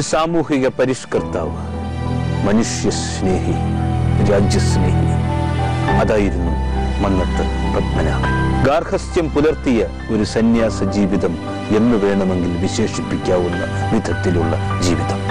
സാമൂഹിക പരിഷ്കർത്താവ് മനുഷ്യസ്നേഹി രാജ്യസ്നേഹി അതായിരുന്നു മന്നത്ത് പത്മനാഭൻ ഗാർഹസ്ഥ്യം പുലർത്തിയ ഒരു സന്യാസ ജീവിതം എന്ന് വേണമെങ്കിൽ വിശേഷിപ്പിക്കാവുന്ന വിധത്തിലുള്ള ജീവിതം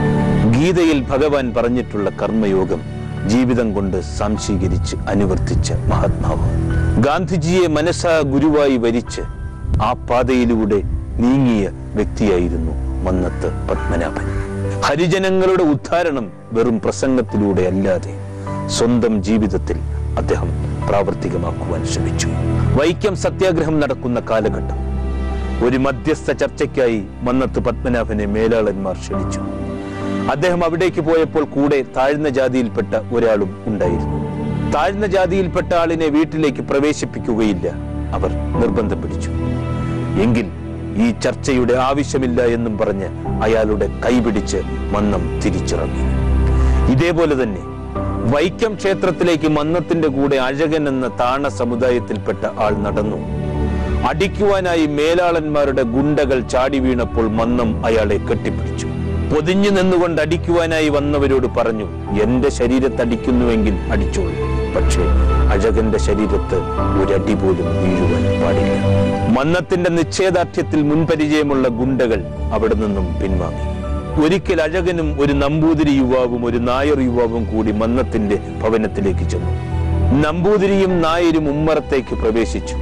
ഗീതയിൽ ഭഗവാൻ പറഞ്ഞിട്ടുള്ള കർമ്മയോഗം ജീവിതം കൊണ്ട് സാംശീകരിച്ച് അനുവർത്തിച്ച മഹാത്മാവ് ഗാന്ധിജിയെ മനസ്സാ ഗുരുവായി വരിച്ച് ആ പാതയിലൂടെ നീങ്ങിയ വ്യക്തിയായിരുന്നു മന്നത്ത് പത്മനാഭൻ ഹരിജനങ്ങളുടെ ഉദ്ധാരണം വെറും പ്രസംഗത്തിലൂടെ അല്ലാതെ സ്വന്തം ജീവിതത്തിൽ അദ്ദേഹം പ്രാവർത്തികമാക്കുവാൻ ശ്രമിച്ചു വൈക്കം സത്യാഗ്രഹം നടക്കുന്ന കാലഘട്ടം ഒരു മധ്യസ്ഥ ചർച്ചയ്ക്കായി മന്നത്ത് പത്മനാഭനെ മേലാളന്മാർ ക്ഷണിച്ചു അദ്ദേഹം അവിടേക്ക് പോയപ്പോൾ കൂടെ താഴ്ന്ന ജാതിയിൽപ്പെട്ട ഒരാളും ഉണ്ടായിരുന്നു താഴ്ന്ന ജാതിയിൽപ്പെട്ട ആളിനെ വീട്ടിലേക്ക് പ്രവേശിപ്പിക്കുകയില്ല അവർ നിർബന്ധം പിടിച്ചു എങ്കിൽ ഈ ചർച്ചയുടെ ആവശ്യമില്ല എന്നും പറഞ്ഞ് അയാളുടെ കൈപിടിച്ച് മന്നം തിരിച്ചിറങ്ങി ഇതേപോലെ തന്നെ വൈക്കം ക്ഷേത്രത്തിലേക്ക് മന്നത്തിന്റെ കൂടെ അഴകൻ എന്ന താണ സമുദായത്തിൽപ്പെട്ട ആൾ നടന്നു അടിക്കുവാനായി മേലാളന്മാരുടെ ഗുണ്ടകൾ ചാടി വീണപ്പോൾ മന്നം അയാളെ കെട്ടിപ്പിടിച്ചു പൊതിഞ്ഞു നിന്നുകൊണ്ട് അടിക്കുവാനായി വന്നവരോട് പറഞ്ഞു എന്റെ ശരീരത്തടിക്കുന്നുവെങ്കിൽ അടിച്ചോളൂ പക്ഷേ അഴകന്റെ ശരീരത്ത് ഒരടി പോലും വീഴുവാൻ പാടില്ല മന്നത്തിന്റെ നിശ്ചയദാർഢ്യത്തിൽ മുൻപരിചയമുള്ള ഗുണ്ടകൾ അവിടെ നിന്നും പിൻവാങ്ങി ഒരിക്കൽ അഴകനും ഒരു നമ്പൂതിരി യുവാവും ഒരു നായർ യുവാവും കൂടി മന്നത്തിന്റെ ഭവനത്തിലേക്ക് ചെന്നു നമ്പൂതിരിയും നായരും ഉമ്മറത്തേക്ക് പ്രവേശിച്ചു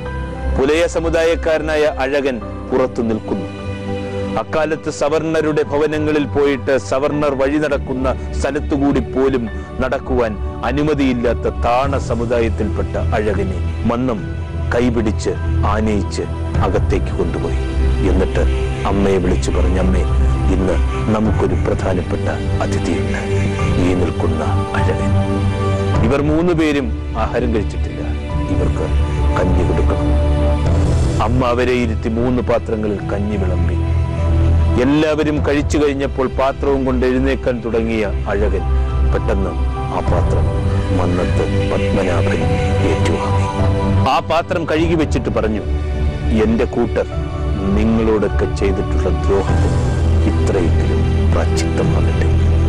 പുലയ സമുദായക്കാരനായ അഴകൻ പുറത്തു നിൽക്കുന്നു അക്കാലത്ത് സവർണരുടെ ഭവനങ്ങളിൽ പോയിട്ട് സവർണർ വഴി നടക്കുന്ന സ്ഥലത്തുകൂടി പോലും നടക്കുവാൻ അനുമതിയില്ലാത്ത താണ സമുദായത്തിൽപ്പെട്ട അഴകനെ മന്നം കൈപിടിച്ച് ആനയിച്ച് അകത്തേക്ക് കൊണ്ടുപോയി എന്നിട്ട് അമ്മയെ വിളിച്ചു പറഞ്ഞു അമ്മേ ഇന്ന് നമുക്കൊരു പ്രധാനപ്പെട്ട അതിഥിയുണ്ട് ഈ നിൽക്കുന്ന അഴകൻ ഇവർ മൂന്ന് പേരും ആഹാരം കഴിച്ചിട്ടില്ല ഇവർക്ക് കഞ്ഞി കൊടുക്കണം അമ്മ അവരെ ഇരുത്തി മൂന്ന് പാത്രങ്ങളിൽ കഞ്ഞി വിളമ്പി എല്ലാവരും കഴിച്ചു കഴിഞ്ഞപ്പോൾ പാത്രവും കൊണ്ട് എഴുന്നേക്കാൻ തുടങ്ങിയ അഴകൻ പെട്ടെന്ന് ആ പാത്രം മന്നത്ത് പത്മനാഭൻ ഏറ്റുവാങ്ങി ആ പാത്രം കഴുകി വെച്ചിട്ട് പറഞ്ഞു എന്റെ കൂട്ടർ നിങ്ങളോടൊക്കെ ചെയ്തിട്ടുള്ള ദ്രോഹത്തിന് ഇത്രയെങ്കിലും പ്രാച്ചിത്തമാകട്ടെ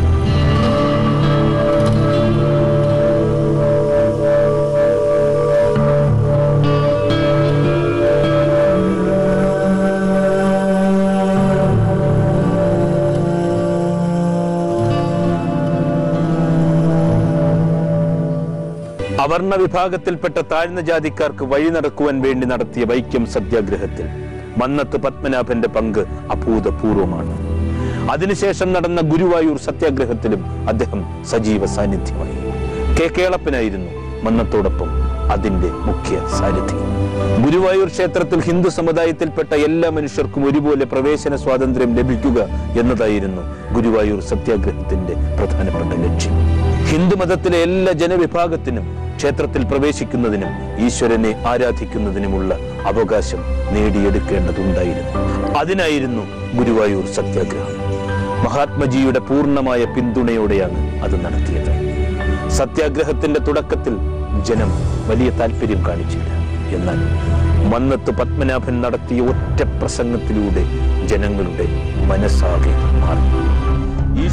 അവർണ വിഭാഗത്തിൽപ്പെട്ട താഴ്ന്ന ജാതിക്കാർക്ക് വഴി നടക്കുവാൻ വേണ്ടി നടത്തിയ വൈക്കം സത്യാഗ്രഹത്തിൽ മന്നത്ത് പത്മനാഭന്റെ പങ്ക് അഭൂതപൂർവമാണ് അതിനുശേഷം നടന്ന ഗുരുവായൂർ സത്യാഗ്രഹത്തിലും അദ്ദേഹം സജീവ സാന്നിധ്യമായി കെ കേളപ്പനായിരുന്നു മന്നത്തോടൊപ്പം അതിന്റെ മുഖ്യ സാരഥി ഗുരുവായൂർ ക്ഷേത്രത്തിൽ ഹിന്ദു സമുദായത്തിൽപ്പെട്ട എല്ലാ മനുഷ്യർക്കും ഒരുപോലെ പ്രവേശന സ്വാതന്ത്ര്യം ലഭിക്കുക എന്നതായിരുന്നു ഗുരുവായൂർ സത്യാഗ്രഹത്തിന്റെ പ്രധാനപ്പെട്ട ലക്ഷ്യം ഹിന്ദുമതത്തിലെ എല്ലാ ജനവിഭാഗത്തിനും ക്ഷേത്രത്തിൽ പ്രവേശിക്കുന്നതിനും ഈശ്വരനെ ആരാധിക്കുന്നതിനുമുള്ള അവകാശം നേടിയെടുക്കേണ്ടതുണ്ടായിരുന്നു അതിനായിരുന്നു ഗുരുവായൂർ സത്യാഗ്രഹം മഹാത്മജിയുടെ പൂർണ്ണമായ പിന്തുണയോടെയാണ് അത് നടത്തിയത് സത്യാഗ്രഹത്തിന്റെ തുടക്കത്തിൽ ജനം വലിയ താല്പര്യം കാണിച്ചില്ല എന്നാൽ മന്നത്ത് പത്മനാഭൻ നടത്തിയ ഒറ്റ പ്രസംഗത്തിലൂടെ ജനങ്ങളുടെ മനസ്സാകെ മാറി ഈ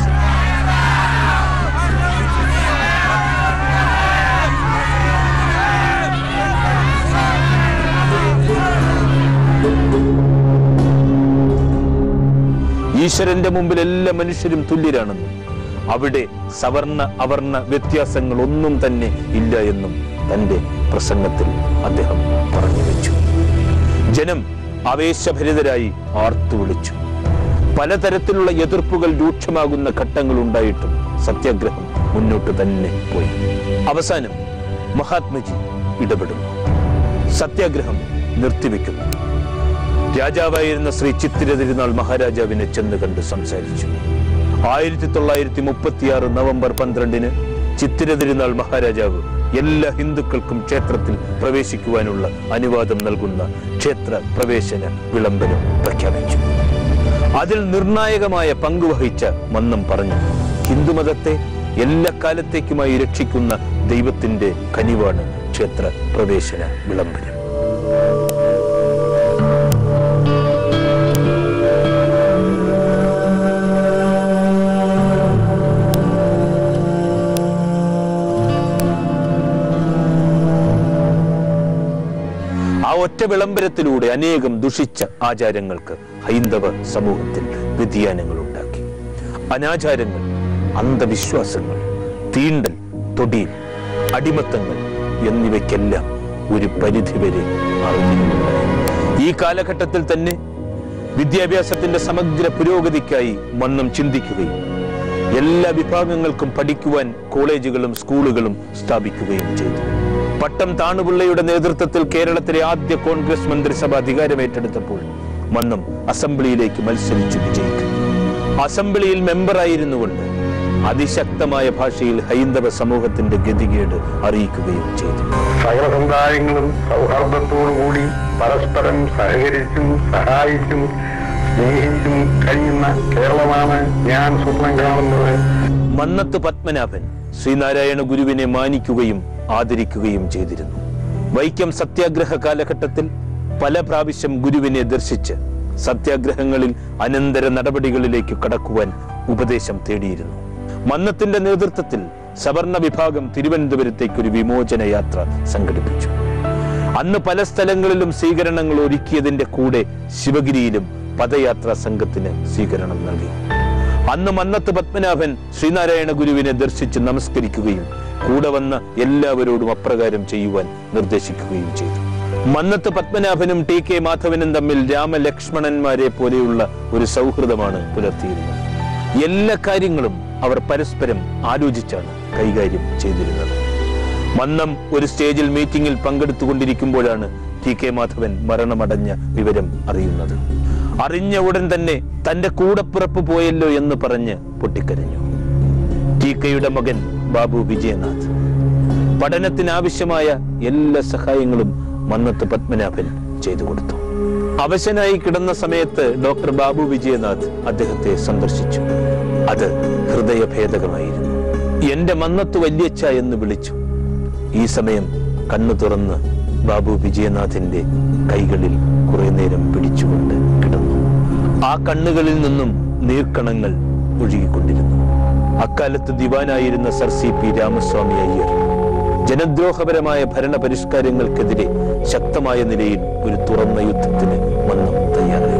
ഈശ്വരന്റെ മുമ്പിൽ എല്ലാ മനുഷ്യരും തുല്യരാണെന്നും അവിടെ സവർണ അവർണ വ്യത്യാസങ്ങൾ ഒന്നും തന്നെ ഇല്ല എന്നും തന്റെ പ്രസംഗത്തിൽ അദ്ദേഹം പറഞ്ഞു വെച്ചു ജനം ആവേശഭരിതരായി ആർത്തു വിളിച്ചു പലതരത്തിലുള്ള എതിർപ്പുകൾ രൂക്ഷമാകുന്ന ഘട്ടങ്ങൾ ഉണ്ടായിട്ടും സത്യാഗ്രഹം മുന്നോട്ട് തന്നെ പോയി അവസാനം മഹാത്മജി ഇടപെടുന്നു സത്യാഗ്രഹം നിർത്തിവെക്കുന്നു രാജാവായിരുന്ന ശ്രീ ചിത്തിര തിരുനാൾ മഹാരാജാവിനെ ചെന്ന് കണ്ട് സംസാരിച്ചു ആയിരത്തി തൊള്ളായിരത്തി മുപ്പത്തിയാറ് നവംബർ പന്ത്രണ്ടിന് ചിത്തിര തിരുനാൾ മഹാരാജാവ് എല്ലാ ഹിന്ദുക്കൾക്കും ക്ഷേത്രത്തിൽ പ്രവേശിക്കുവാനുള്ള അനുവാദം നൽകുന്ന ക്ഷേത്ര പ്രവേശന വിളംബരം പ്രഖ്യാപിച്ചു അതിൽ നിർണായകമായ പങ്കുവഹിച്ച മന്നം പറഞ്ഞു ഹിന്ദുമതത്തെ എല്ലാ കാലത്തേക്കുമായി രക്ഷിക്കുന്ന ദൈവത്തിന്റെ കനിവാണ് ക്ഷേത്ര പ്രവേശന വിളംബരം ഒറ്റ വിളംബരത്തിലൂടെ അനേകം ദുഷിച്ച ആചാരങ്ങൾക്ക് ഹൈന്ദവ സമൂഹത്തിൽ വ്യതിയാനങ്ങൾ ഉണ്ടാക്കി അനാചാരങ്ങൾ അന്ധവിശ്വാസങ്ങൾ തീണ്ടൽ തൊടിയിൽ അടിമത്തങ്ങൾ എന്നിവയ്ക്കെല്ലാം ഒരു പരിധിവരെ അറിഞ്ഞിട്ടുണ്ടായി ഈ കാലഘട്ടത്തിൽ തന്നെ വിദ്യാഭ്യാസത്തിന്റെ സമഗ്ര പുരോഗതിക്കായി മന്നം ചിന്തിക്കുകയും എല്ലാ വിഭാഗങ്ങൾക്കും പഠിക്കുവാൻ കോളേജുകളും സ്കൂളുകളും സ്ഥാപിക്കുകയും ചെയ്തു പട്ടം താണുപിള്ളയുടെ നേതൃത്വത്തിൽ കേരളത്തിലെ ആദ്യ കോൺഗ്രസ് മന്ത്രിസഭ അധികാരമേറ്റെടുത്തപ്പോൾ മന്നം അസംബ്ലിയിലേക്ക് മത്സരിച്ചു വിജയിക്കും അസംബ്ലിയിൽ മെമ്പറായിരുന്നുകൊണ്ട് അതിശക്തമായ ഭാഷയിൽ ഹൈന്ദവ സമൂഹത്തിന്റെ ഗതികേട് അറിയിക്കുകയും ചെയ്തു സകല സമുദായങ്ങളും സൗഹാർദ്ദത്തോടുകൂടി പരസ്പരം സഹകരിച്ചും സഹായിച്ചും സ്നേഹിച്ചും കഴിയുന്ന കേരളമാണ് ഞാൻ സ്വപ്നം കാണുന്നത് മന്നത്ത് പത്മനാഭൻ ശ്രീനാരായണ ഗുരുവിനെ മാനിക്കുകയും ആദരിക്കുകയും ചെയ്തിരുന്നു വൈക്കം സത്യാഗ്രഹ കാലഘട്ടത്തിൽ പല പ്രാവശ്യം ഗുരുവിനെ ദർശിച്ച് സത്യാഗ്രഹങ്ങളിൽ അനന്തര നടപടികളിലേക്ക് കടക്കുവാൻ ഉപദേശം തേടിയിരുന്നു മന്നത്തിന്റെ നേതൃത്വത്തിൽ സവർണ വിഭാഗം തിരുവനന്തപുരത്തേക്ക് ഒരു വിമോചന യാത്ര സംഘടിപ്പിച്ചു അന്ന് പല സ്ഥലങ്ങളിലും സ്വീകരണങ്ങൾ ഒരുക്കിയതിന്റെ കൂടെ ശിവഗിരിയിലും പദയാത്രാ സംഘത്തിന് സ്വീകരണം നൽകി അന്ന് മന്നത്ത് പത്മനാഭൻ ശ്രീനാരായണ ഗുരുവിനെ ദർശിച്ച് നമസ്കരിക്കുകയും കൂടെ വന്ന എല്ലാവരോടും അപ്രകാരം ചെയ്യുവാൻ നിർദ്ദേശിക്കുകയും ചെയ്തു മന്നത്ത് പത്മനാഭനും ടി കെ മാധവനും തമ്മിൽ രാമലക്ഷ്മണന്മാരെ പോലെയുള്ള ഒരു സൗഹൃദമാണ് പുലർത്തിയിരുന്നത് എല്ലാ കാര്യങ്ങളും അവർ പരസ്പരം ആലോചിച്ചാണ് കൈകാര്യം ചെയ്തിരുന്നത് മന്നം ഒരു സ്റ്റേജിൽ മീറ്റിംഗിൽ പങ്കെടുത്തുകൊണ്ടിരിക്കുമ്പോഴാണ് ടി കെ മാധവൻ മരണമടഞ്ഞ വിവരം അറിയുന്നത് അറിഞ്ഞ ഉടൻ തന്നെ തന്റെ കൂടപ്പിറപ്പ് പോയല്ലോ എന്ന് പറഞ്ഞ് പൊട്ടിക്കരഞ്ഞു ടി കെയുടെ മകൻ ബാബു വിജയനാഥ് പഠനത്തിനാവശ്യമായ എല്ലാ സഹായങ്ങളും മന്നത്ത് പത്മനാഭൻ ചെയ്തു കൊടുത്തു അവശനായി കിടന്ന സമയത്ത് ഡോക്ടർ ബാബു വിജയനാഥ് അദ്ദേഹത്തെ സന്ദർശിച്ചു അത് ഹൃദയഭേദകമായിരുന്നു എന്റെ മന്നത്ത് വല്യച്ഛ എന്ന് വിളിച്ചു ഈ സമയം കണ്ണു തുറന്ന് ബാബു വിജയനാഥിന്റെ കൈകളിൽ കുറെ നേരം പിടിച്ചുകൊണ്ട് കിടന്നു ആ കണ്ണുകളിൽ നിന്നും നീർക്കണങ്ങൾ ഒഴുകിക്കൊണ്ടിരുന്നു അക്കാലത്ത് ദിവാനായിരുന്ന sir C P Ramaswamy Iyer ജനദ്രോഹപരമായ ഭരണ പരിഷ്കാരങ്ങൾക്കെതിരെ ശക്തമായ നിലയിൽ ഒരു തുറന്ന യുദ്ധത്തിന് മന്നം തയ്യാറായി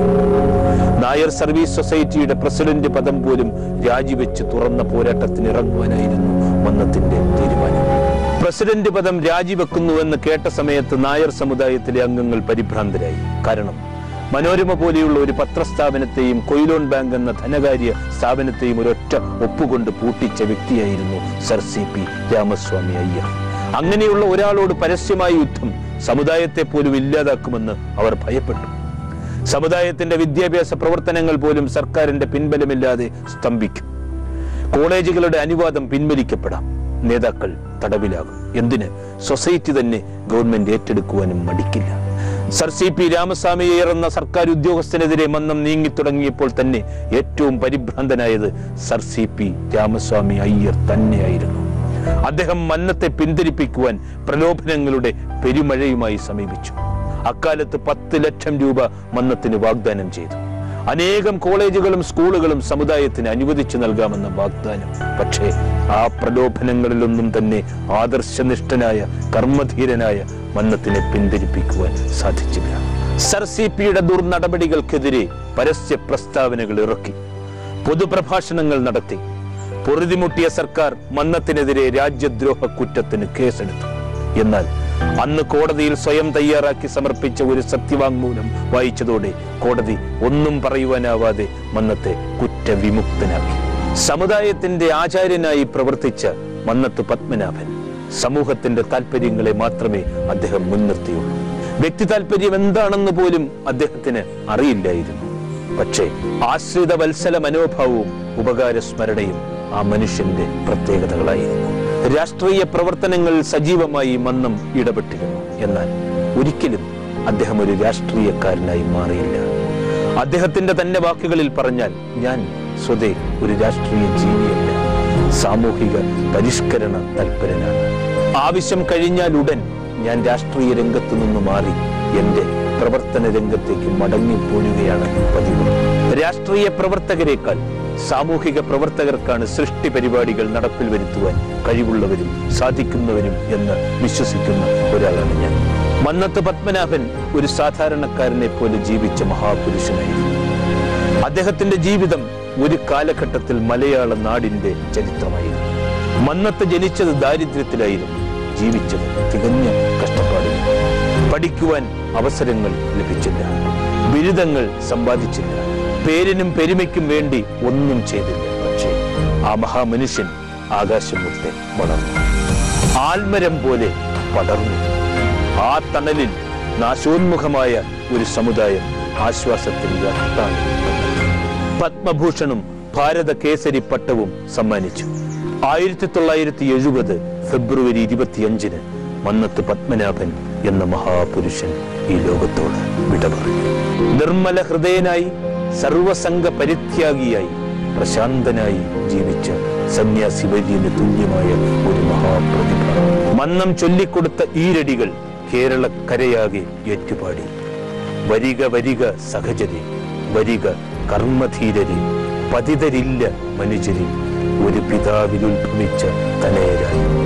നായർ സർവീസ് സൊസൈറ്റിയുടെ പ്രസിഡന്റ് പദം പോലും രാജിവെച്ച് തുറന്ന പോരാട്ടത്തിന് ഇറങ്ങുവാനായിരുന്നു മന്നത്തിന്റെ തീരുമാനം പ്രസിഡന്റ് പദം രാജിവെക്കുന്നുവെന്ന് കേട്ട സമയത്ത് നായർ സമുദായത്തിലെ അംഗങ്ങൾ പരിഭ്രാന്തരായി കാരണം മനോരമ പോലെയുള്ള ഒരു പത്രസ്ഥാപനത്തെയും കൊയിലോൺ ബാങ്ക് എന്ന ധനകാര്യ സ്ഥാപനത്തെയും ഒരൊറ്റ ഒപ്പുകൊണ്ട് പൂട്ടിച്ച വ്യക്തിയായിരുന്നു sir C P Ramaswamy Iyer അങ്ങനെയുള്ള ഒരാളോട് പരസ്യമായ യുദ്ധം സമുദായത്തെ പോലും ഇല്ലാതാക്കുമെന്ന് അവർ ഭയപ്പെട്ടു സമുദായത്തിന്റെ വിദ്യാഭ്യാസ പ്രവർത്തനങ്ങൾ പോലും സർക്കാരിന്റെ പിൻബലമില്ലാതെ സ്തംഭിക്കും കോളേജുകളുടെ അനുവാദം പിൻവലിക്കപ്പെടാം നേതാക്കൾ തടവിലാകും എന്തിന് സൊസൈറ്റി തന്നെ ഗവൺമെന്റ് ഏറ്റെടുക്കുവാനും മടിക്കില്ല sir C P Ramaswamy Iyer എന്ന സർക്കാർ ഉദ്യോഗസ്ഥനെതിരെ മന്നം നീങ്ങിത്തുടങ്ങിയപ്പോൾ തന്നെ ഏറ്റവും പരിഭ്രാന്തനായത് sir C P Ramaswamy Iyer തന്നെയായിരുന്നു അദ്ദേഹം മന്നത്തെ പിന്തിരിപ്പിക്കുവാൻ പ്രലോഭനങ്ങളുടെ പെരുമഴയുമായി സമീപിച്ചു അക്കാലത്ത് പത്ത് ലക്ഷം രൂപ മന്നത്തിന് വാഗ്ദാനം ചെയ്തു അനേകം കോളേജുകളും സ്കൂളുകളും സമുദായത്തിന് അനുവദിച്ചു നൽകാമെന്ന വാഗ്ദാനം പക്ഷേ ആ പ്രലോഭനങ്ങളിലൊന്നും തന്നെ ആദർശനിഷ്ഠനായ കർമ്മധീരനായ മന്നത്തിനെ പിന്തിരിപ്പിക്കുവാൻ സാധിച്ചില്ല സർ സി പിയുടെ ദുർനടപടികൾക്കെതിരെ പരസ്യ പ്രസ്താവനകൾ ഇറക്കി പൊതുപ്രഭാഷണങ്ങൾ നടത്തി പൊറുതിമുട്ടിയ സർക്കാർ മന്നത്തിനെതിരെ രാജ്യദ്രോഹ കുറ്റത്തിന് കേസെടുത്തു എന്നാൽ അന്ന് കോടതിയിൽ സ്വയം തയ്യാറാക്കി സമർപ്പിച്ച ഒരു സത്യവാങ്മൂലം വായിച്ചതോടെ കോടതി ഒന്നും പറയുവാനാവാതെ മന്നത്തെ കുറ്റവിമുക്തനാക്കി സമുദായത്തിന്റെ ആചാര്യനായി പ്രവർത്തിച്ച മന്നത്ത് പത്മനാഭൻ സമൂഹത്തിന്റെ താല്പര്യങ്ങളെ മാത്രമേ അദ്ദേഹം മുൻനിർത്തിയുള്ളൂ വ്യക്തി താല്പര്യം എന്താണെന്ന് പോലും അദ്ദേഹത്തിന് അറിയില്ലായിരുന്നു പക്ഷേ ആശ്രിത വത്സല മനോഭാവവും ഉപകാര സ്മരണയും ആ മനുഷ്യന്റെ പ്രത്യേകതകളായിരുന്നു രാഷ്ട്രീയ പ്രവർത്തനങ്ങൾ സജീവമായി മന്നം ഇടപെട്ടിരുന്നു എന്നാൽ ഒരിക്കലും അദ്ദേഹം ഒരു രാഷ്ട്രീയക്കാരനായി മാറിയില്ല അദ്ദേഹത്തിന്റെ തന്നെ വാക്കുകളിൽ പറഞ്ഞാൽ ഞാൻ സ്വതേ ഒരു രാഷ്ട്രീയ ജീവിയല്ല സാമൂഹിക പരിഷ്കരണ തൽപരനാണ് ആവശ്യം കഴിഞ്ഞാൽ ഉടൻ ഞാൻ രാഷ്ട്രീയ രംഗത്തു നിന്ന് മാറി എന്റെ പ്രവർത്തന രംഗത്തേക്ക് മടങ്ങിപ്പോരുകയാണ് പതിവ് രാഷ്ട്രീയ പ്രവർത്തകരെക്കാൾ സാമൂഹിക പ്രവർത്തകർക്കാണ് സൃഷ്ടി പരിപാടികൾ നടപ്പിൽ വരുത്തുവാൻ കഴിവുള്ളവരും സാധിക്കുന്നവരും എന്ന് വിശ്വസിക്കുന്ന ഒരാളാണ് ഞാൻ മന്നത്ത് പത്മനാഭൻ ഒരു സാധാരണക്കാരനെ പോലെ ജീവിച്ച മഹാപുരുഷനായിരുന്നു അദ്ദേഹത്തിന്റെ ജീവിതം ഒരു കാലഘട്ടത്തിൽ മലയാള നാടിന്റെ ചരിത്രമായിരുന്നു മന്നത്ത് ജനിച്ചത് ദാരിദ്ര്യത്തിലായിരുന്നു ജീവിച്ചത് തികഞ്ഞ കഷ്ടപ്പാടിൽ പഠിക്കുവാൻ അവസരങ്ങൾ ലഭിച്ചില്ല ബിരുദങ്ങൾ സമ്പാദിച്ചില്ല പേരിനും പെരുമയ്ക്കും വേണ്ടി ഒന്നും ചെയ്തില്ല പക്ഷേ ആ മഹാമനുഷ്യൻ ആകാശം മുട്ടെ വളർന്നു ആൽമരം പോലെ പടർന്നു ആ തണലിൽ നാശോന്മുഖമായ ഒരു സമുദായം ആശ്വാസത്തിന്റെ അർത്ഥാണ് പത്മഭൂഷണും ഭാരത കേസരി പട്ടവും സമ്മാനിച്ചു ആയിരത്തി തൊള്ളായിരത്തി എഴുപത് ഫെബ്രുവരി ഇരുപത്തിയഞ്ചിന് മന്നത്ത് പത്മനാഭൻ എന്ന മഹാപുരുഷൻ ഈ ലോകത്തോട് വിട പറഞ്ഞു നിർമ്മല ഹൃദയനായി സർവസംഘ പരിത്യാഗിയായി പ്രശാന്തനായി ജീവിച്ച സന്യാസി വര്യന് തുല്യമായ ഒരു മഹാപ്രതിഭ മന്നം ചൊല്ലിക്കൊടുത്ത ഈരടികൾ കേരളക്കരയാകെ ഏറ്റുപാടി വരിക വരിക സഹജരെ വരിക കർമ്മധീരരെ പതിതരില്ല മനുജരിൽ ഒരു പിതാവിൽ ഉത്ഭവിച്ച തനയരായി